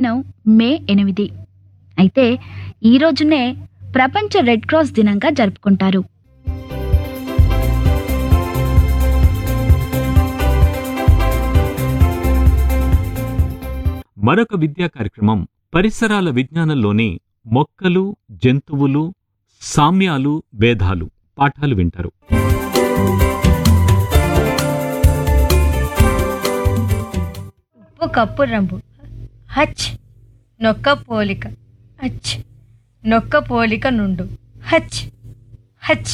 దినం మే ఎనిమిది అయితే ఈ రోజునే ప్రపంచ రెడ్ క్రాస్ దినంగా జరుపుకుంటారు మరొక విద్యా కార్యక్రమం పరిసరాల విజ్ఞానంలోని మొక్కలు జంతువులు సామ్యాలు భేదాలు పాఠాలు వింటారు ఉప్పు కప్పు రంబు హచ్ నొక్క పోలిక హచ్ నొక్క పోలిక నుండు హచ్ హచ్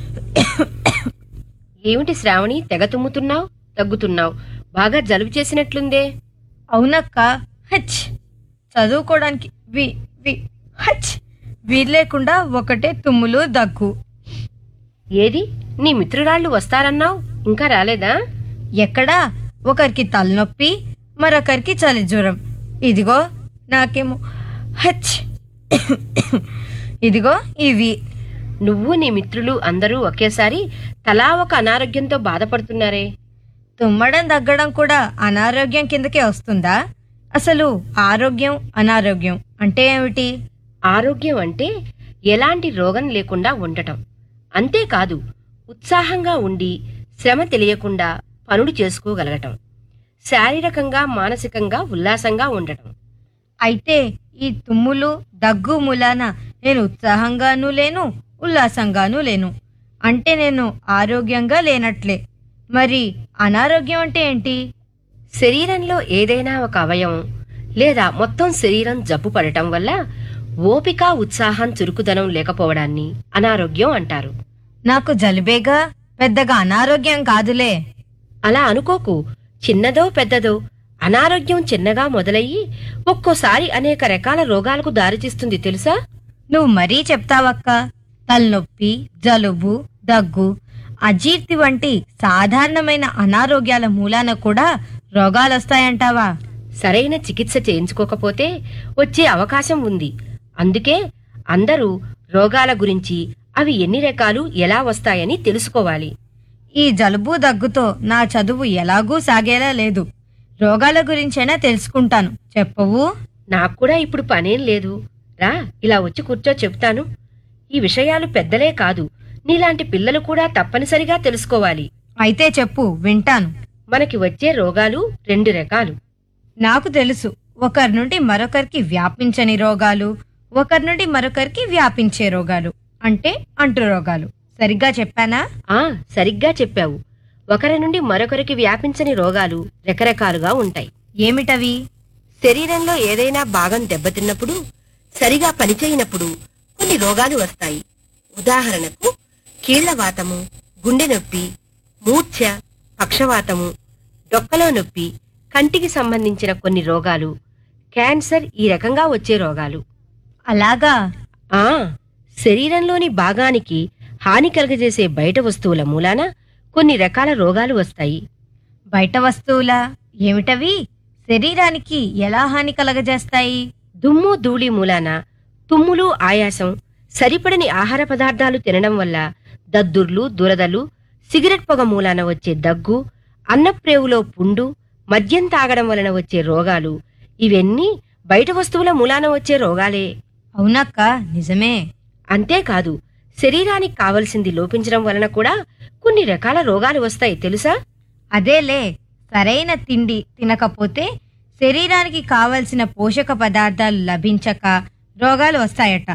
ఏమిటి శ్రావణి తెగ తుమ్ముతున్నావు తగ్గుతున్నావు బాగా జలుబు చేసినట్లుందే అవునక్క హచ్ చదువుకోవడానికి వి వి హచ్ వీలు లేకుండా ఒకటే తుమ్ములు దగ్గు ఏది నీ మిత్రురాళ్ళు వస్తారన్నావు ఇంకా రాలేదా ఎక్కడా ఒకరికి తలనొప్పి మరొకరికి చలి జ్వరం ఇదిగో నాకేమో హచ్ ఇదిగో ఇవి నువ్వు నీ మిత్రులు అందరూ ఒకేసారి తలా ఒక అనారోగ్యంతో బాధపడుతున్నారే తుమ్మడం దగ్గడం కూడా అనారోగ్యం కిందకే వస్తుందా అసలు ఆరోగ్యం అనారోగ్యం అంటే ఏమిటి ఆరోగ్యం అంటే ఎలాంటి రోగం లేకుండా ఉండటం అంతేకాదు ఉత్సాహంగా ఉండి శ్రమ తెలియకుండా పనులు చేసుకోగలగటం శారీరకంగా మానసికంగా ఉల్లాసంగా ఉండటం అయితే ఈ తుమ్ములు దగ్గు మూలాన నేను ఉత్సాహంగానూ లేను ఉల్లాసంగానూ లేను అంటే నేను ఆరోగ్యంగా లేనట్లే మరి అనారోగ్యం అంటే ఏంటి శరీరంలో ఏదైనా ఒక అవయవం లేదా మొత్తం శరీరం జబ్బు పడటం వల్ల ఓపిక ఉత్సాహం చురుకుదనం లేకపోవడాన్ని అనారోగ్యం అంటారు నాకు జలుబేగా పెద్దగా అనారోగ్యం కాదులే అలా అనుకోకు చిన్నదో పెద్దదో అనారోగ్యం చిన్నగా మొదలయ్యి ఒక్కోసారి అనేక రకాల రోగాలకు దారితీస్తుంది తెలుసా నువ్వు మరీ చెప్తావక్క తలనొప్పి జలుబు దగ్గు అజీర్తి వంటి సాధారణమైన అనారోగ్యాల మూలాన కూడా రోగాలొస్తాయంటావా సరైన చికిత్స చేయించుకోకపోతే వచ్చే అవకాశం ఉంది అందుకే అందరూ రోగాల గురించి అవి ఎన్ని రకాలు ఎలా వస్తాయని తెలుసుకోవాలి ఈ జలుబు దగ్గుతో నా చదువు ఎలాగూ సాగేలా లేదు రోగాల గురించైనా తెలుసుకుంటాను చెప్పవు నాకు కూడా ఇప్పుడు పనేం లేదు రా ఇలా వచ్చి కూర్చో చెప్తాను ఈ విషయాలు పెద్దలే కాదు నీలాంటి పిల్లలు కూడా తప్పనిసరిగా తెలుసుకోవాలి అయితే చెప్పు వింటాను మనకి వచ్చే రోగాలు రెండు రకాలు నాకు తెలుసు ఒకరి నుండి మరొకరికి వ్యాపించని రోగాలు ఒకరి నుండి మరొకరికి వ్యాపించే రోగాలు అంటే అంటు రోగాలు సరిగ్గా చెప్పానా ఆ సరిగ్గా చెప్పావు ఒకరి నుండి మరొకరికి వ్యాపించని రోగాలు రకరకాలుగా ఉంటాయి ఏమిటవి శరీరంలో ఏదైనా భాగం దెబ్బతిన్నప్పుడు సరిగా పనిచేయనప్పుడు కొన్ని రోగాలు వస్తాయి ఉదాహరణకు కీళ్లవాతము గుండె నొప్పి మూర్ఛ పక్షవాతము డొక్కలో నొప్పి కంటికి సంబంధించిన కొన్ని రోగాలు క్యాన్సర్ ఈ రకంగా వచ్చే రోగాలు అలాగా ఆ శరీరంలోని భాగానికి హాని కలుగజేసే బయట వస్తువుల మూలాన కొన్ని రకాల రోగాలు వస్తాయి బయట వస్తువులా ఏమిటవి శరీరానికి ఎలా హాని కలగజేస్తాయి దుమ్ము ధూళి మూలాన తుమ్ములు ఆయాసం సరిపడని ఆహార పదార్థాలు తినడం వల్ల దద్దుర్లు దురదలు సిగరెట్ పొగ మూలాన వచ్చే దగ్గు అన్నప్రేవులో పుండు మద్యం తాగడం వలన వచ్చే రోగాలు ఇవన్నీ బయట వస్తువుల మూలాన వచ్చే రోగాలే అవునక్క నిజమే అంతేకాదు శరీరానికి కావలసింది లోపించడం వలన కూడా కొన్ని రకాల రోగాలు వస్తాయి తెలుసా అదేలే సరైన తిండి తినకపోతే శరీరానికి కావలసిన పోషక పదార్థాలు లభించక రోగాలు వస్తాయట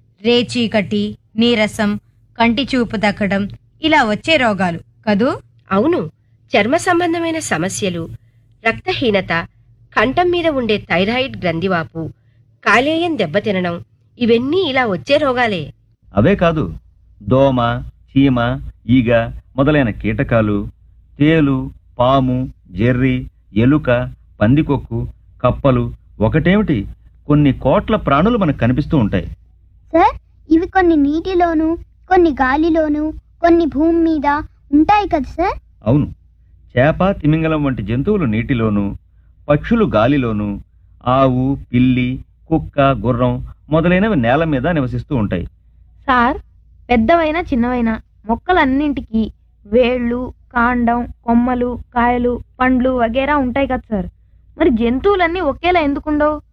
రేచీకటి నీరసం కంటి చూపు దక్కడం ఇలా వచ్చే రోగాలు కదూ అవును చర్మ సంబంధమైన సమస్యలు రక్తహీనత కంఠం మీద ఉండే థైరాయిడ్ గ్రంథివాపు కాలేయం దెబ్బతినడం ఇవన్నీ ఇలా వచ్చే రోగాలే అవే కాదు దోమ చీమ ఈగ మొదలైన కీటకాలు తేలు పాము జెర్రి ఎలుక పందికొక్కు కప్పలు ఒకటేమిటి కొన్ని కోట్ల ప్రాణులు మనకు కనిపిస్తూ ఉంటాయి సార్ ఇవి కొన్ని నీటిలోను కొన్ని గాలిలోను కొన్ని భూమి మీద ఉంటాయి కదా సార్ అవును చేప తిమింగలం వంటి జంతువులు నీటిలోను పక్షులు గాలిలోను ఆవు పిల్లి కుక్క గుర్రం మొదలైనవి నేల మీద నివసిస్తూ ఉంటాయి సార్ పెద్దవైన చిన్నవైన మొక్కలన్నింటికి వేళ్ళు కాండం కొమ్మలు కాయలు పండ్లు వగేరా ఉంటాయి కదా సార్ మరి జంతువులన్నీ ఒకేలా ఎందుకుండవు